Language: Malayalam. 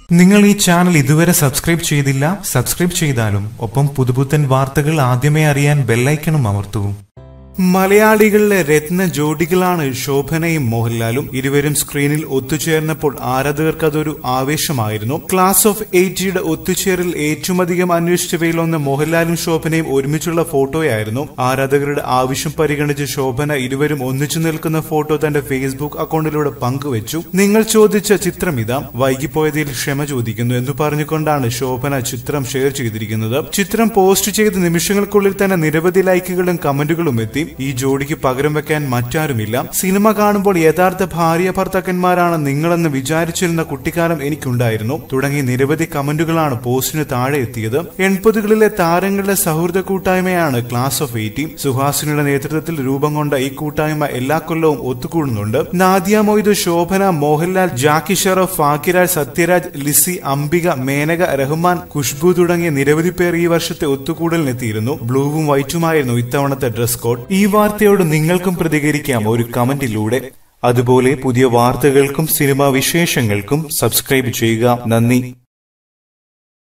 നിങ്ങൾ ഈ ചാനൽ ഇതുവരെ സബ്സ്ക്രൈബ് ചെയ്തില്ല സബ്സ്ക്രൈബ് ചെയ്താലും ഒപ്പം പുതുപുത്തൻ വാർത്തകൾ ആദ്യമേ അറിയാൻ ബെല്ലൈക്കണും അമർത്തൂ മലയാളികളിലെ രത്ന ജോഡികളാണ് ശോഭനയും മോഹൻലാലും ഇരുവരും സ്ക്രീനിൽ ഒത്തുചേർന്നപ്പോൾ ആരാധകർക്ക് അതൊരു ആവേശമായിരുന്നു ക്ലാസ് ഓഫ് എയ്റ്റിയുടെ ഒത്തുചേരൽ ഏറ്റവും അധികം അന്വേഷിച്ചവയിലൊന്ന് മോഹൻലാലും ശോഭനയും ഒരുമിച്ചുള്ള ഫോട്ടോയായിരുന്നു ആരാധകരുടെ ആവശ്യം പരിഗണിച്ച് ശോഭന ഇരുവരും ഒന്നിച്ചു നിൽക്കുന്ന ഫോട്ടോ തന്റെ ഫേസ്ബുക്ക് അക്കൗണ്ടിലൂടെ പങ്കുവച്ചു നിങ്ങൾ ചോദിച്ച ചിത്രം ഇതാ വൈകിപ്പോയതിൽ ക്ഷമ ചോദിക്കുന്നു എന്ന് പറഞ്ഞുകൊണ്ടാണ് ശോഭന ചിത്രം ഷെയർ ചെയ്തിരിക്കുന്നത് ചിത്രം പോസ്റ്റ് ചെയ്ത നിമിഷങ്ങൾക്കുള്ളിൽ തന്നെ നിരവധി ലൈക്കുകളും കമന്റുകളും എത്തി ഈ ജോഡിക്ക് പകരം വെക്കാൻ മറ്റാരുമില്ല സിനിമ കാണുമ്പോൾ യഥാർത്ഥ ഭാര്യ ഭർത്താക്കന്മാരാണ് നിങ്ങളെന്ന് വിചാരിച്ചിരുന്ന കുട്ടിക്കാലം എനിക്കുണ്ടായിരുന്നു തുടങ്ങി നിരവധി കമന്റുകളാണ് പോസ്റ്റിന് താഴെ എത്തിയത് എൺപതുകളിലെ താരങ്ങളുടെ സൗഹൃദ കൂട്ടായ്മയാണ് ക്ലാസ് ഓഫ് എയ്റ്റി സുഹാസിനിയുടെ നേതൃത്വത്തിൽ രൂപം കൊണ്ട ഈ കൂട്ടായ്മ എല്ലാ കൊല്ലവും ഒത്തുകൂടുന്നുണ്ട് നാദിയ മൊയ്തു ശോഭന മോഹൻലാൽ ജാക്കി ഷറഫ് ഫാക്കിരാജ് സത്യരാജ് ലിസി അംബിക മേനക റഹ്മാൻ ഖുഷ്ബു തുടങ്ങിയ നിരവധി പേർ ഈ വർഷത്തെ ഒത്തുകൂടലിനെത്തിയിരുന്നു ബ്ലൂവും വൈറ്റുമായിരുന്നു ഇത്തവണത്തെ ഡ്രസ് കോഡ് ഈ വാർത്തയോട് നിങ്ങൾക്കും പ്രതികരിക്കാം ഒരു കമന്റിലൂടെ അതുപോലെ പുതിയ വാർത്തകൾക്കും സിനിമാ വിശേഷങ്ങൾക്കും സബ്സ്ക്രൈബ് ചെയ്യുക നന്ദി